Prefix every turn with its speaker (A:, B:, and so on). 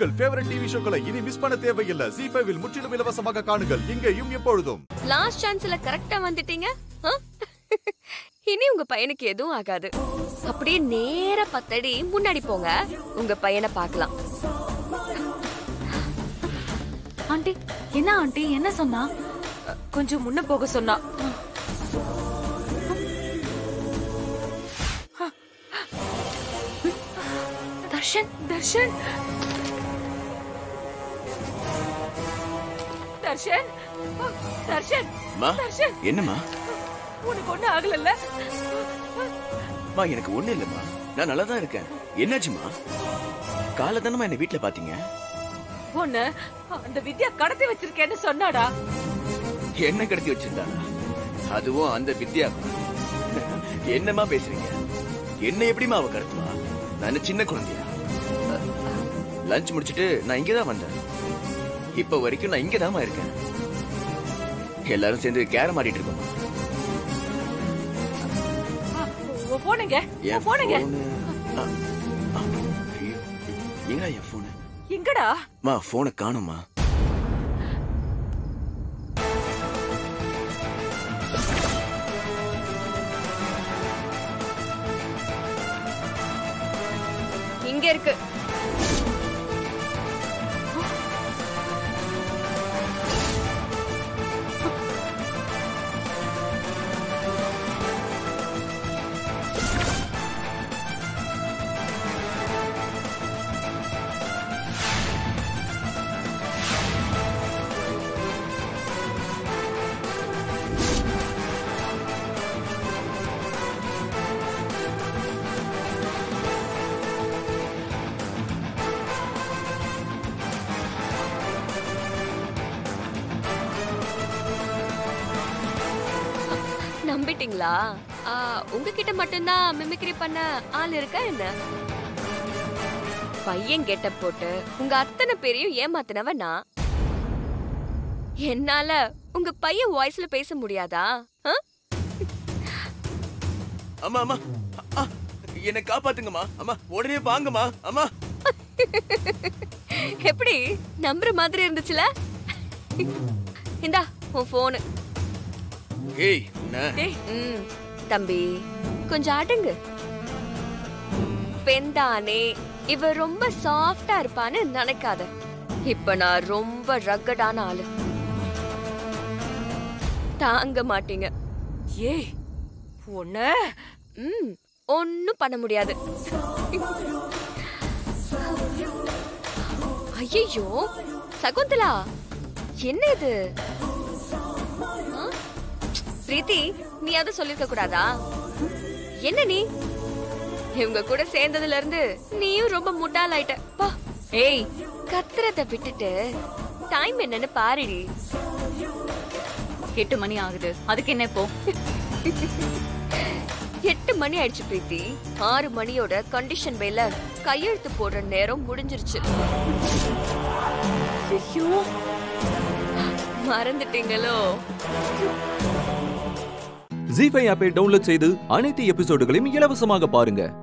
A: உங்கள் favourite TV ஷோக்களை இனி miss பண்ண தேவையில்லை ஜி ஃபைவில் முற்றிலும் இலவசமாக காணுங்கள் இங்கேயும் எப்பொழுதும்
B: லாஸ்ட் சான்ஸ்ல கரெக்டா வந்துட்டீங்க ஆ? இனி உங்க பையனுக்கு எதுவும் ஆகாது அப்படியே நேர பத்தடி முன்னாடி போங்க உங்க பையனை பார்க்கலாம்
C: ஆண்டி என்ன ஆண்டி என்ன சொன்னா
D: கொஞ்சம் முன்ன போக சொன்னா
C: தர்ஷன்
D: தர்ஷன் தர்ஷன் தர்ஷன்
E: மா
D: தர்ஷன்
E: என்னம்மா
D: உனக்கு ஒண்ணு ஆகலல்ல
E: மா எனக்கு ஒண்ணு இல்லம்மா நான் நல்லா தான் இருக்கேன் என்னாச்சுமா காலை தானமா என்ன வீட்ல பாத்தீங்க
D: உன்ன அந்த வித்யா கடத்தி வச்சிருக்கேன்னு சொன்னாடா
E: என்ன கடத்தி வச்சிருந்தாங்க அதுவும் அந்த வித்யா என்னம்மா பேசுறீங்க என்ன எப்படிமா அவ கடத்துவா நான் சின்ன குழந்தையா லஞ்ச் முடிச்சிட்டு நான் இங்கதான் வந்தேன் இப்ப வரைக்கும் நான் இங்கதாம்மா இருக்கேன் எல்லாரும் சேர்ந்து கேரம் ஆடிட்டு இருக்கோம்
D: போனுங்க
E: என்
D: போனுங்க
E: phone- ஆ, ஆ, ஐயோ, எங்கடா என் போனு
D: எங்கடா
E: மா போனை காணுமா
B: இங்க இருக்கு நம்பிட்டீங்களா ஆ, உங்ககிட்ட மட்டும்தான் மிமிக்ரி பண்ண ஆள் இருக்கா என்ன பையன் கெட்ட போட்டு உங்க அத்தனை பேரையும் ஏமாத்தினவ நான் என்னால உங்க பையன் வாய்ஸ்ல பேச முடியாதா ஆ?
E: அம்மா அம்மா அ, என்னை காப்பாத்துங்கம்மா அம்மா உடனே வாங்கம்மா அம்மா
B: எப்படி நம்புற மாதிரி இருந்துச்சுல இந்தா உன் போனு
E: ஏய் உன்னை
D: டேய்
B: ம் தம்பி கொஞ்சம் அடங்கு பெண்தானே இவ ரொம்ப சாஃப்டா இருப்பான்னு நினைக்காத இப்ப நான் ரொம்ப ரக்கடான ஆளு தாங்க மாட்டீங்க
D: ஏய் உன்ன
B: ம் ஒண்ணும் பண்ண முடியாது ஐயோ சகுந்தலா என்ன இது ஆ? பிரீத்தி நீ அதை சொல்லிருக்க கூடாதா என்ன நீ இவங்க கூட சேர்ந்ததுல இருந்து நீயும் ரொம்ப முட்டாளாயிட்ட பா
C: ஏய்
B: கத்துறத விட்டுட்டு டைம் என்னன்னு பாருடி
C: எட்டு மணி ஆகுது அதுக்கு என்ன இப்போ
B: எட்டு மணி ஆயிடுச்சு பிரீத்தி ஆறு மணியோட கண்டிஷன் வேல கையெழுத்து போடுற நேரம் முடிஞ்சிருச்சு
D: ஐயோ
B: மறந்துட்டீங்களோ
F: ஜி ஃபைவ் ஆப்பை டவுன்லோட் செய்து அனைத்து எபிசோடுகளையும் இலவசமாக பாருங்க